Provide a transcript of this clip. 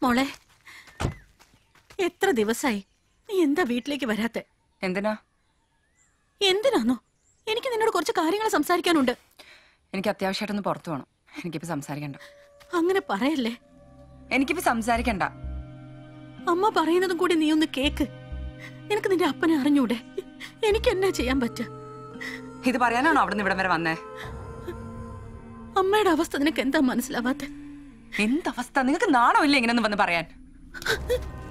മോളെ എത്ര ദിവസായി നീ എന്താ വീട്ടിലേക്ക് വരാത്തെ എന്തിനാ എന്തിനാന്നോ എനിക്ക് നിന്നോട് കുറച്ച് കാര്യങ്ങൾ സംസാരിക്കാനുണ്ട് എനിക്ക് അത്യാവശ്യമായിട്ടൊന്ന് പുറത്തു പോകണം എനിക്കിപ്പോ സംസാരിക്കണ്ട അങ്ങനെ പറയല്ലേ എനിക്കിപ്പോ സംസാരിക്കണ്ട അമ്മ പറയുന്നതും കൂടി നീ ഒന്ന് കേക്ക് നിനക്ക് നിന്റെ അപ്പനെ അറിഞ്ഞൂടെ എനിക്ക് എന്നാ ചെയ്യാൻ പറ്റുക ഇത് പറയാനാണോ അവിടെ നിന്ന് ഇവിടം വരെ വന്നേ അമ്മയുടെ അവസ്ഥ നിനക്ക് എന്താ മനസ്സിലാവാത്തെ എന്തവസ്ഥ നിങ്ങൾക്ക് നാണമില്ല ഇങ്ങനെ വന്ന് പറയാൻ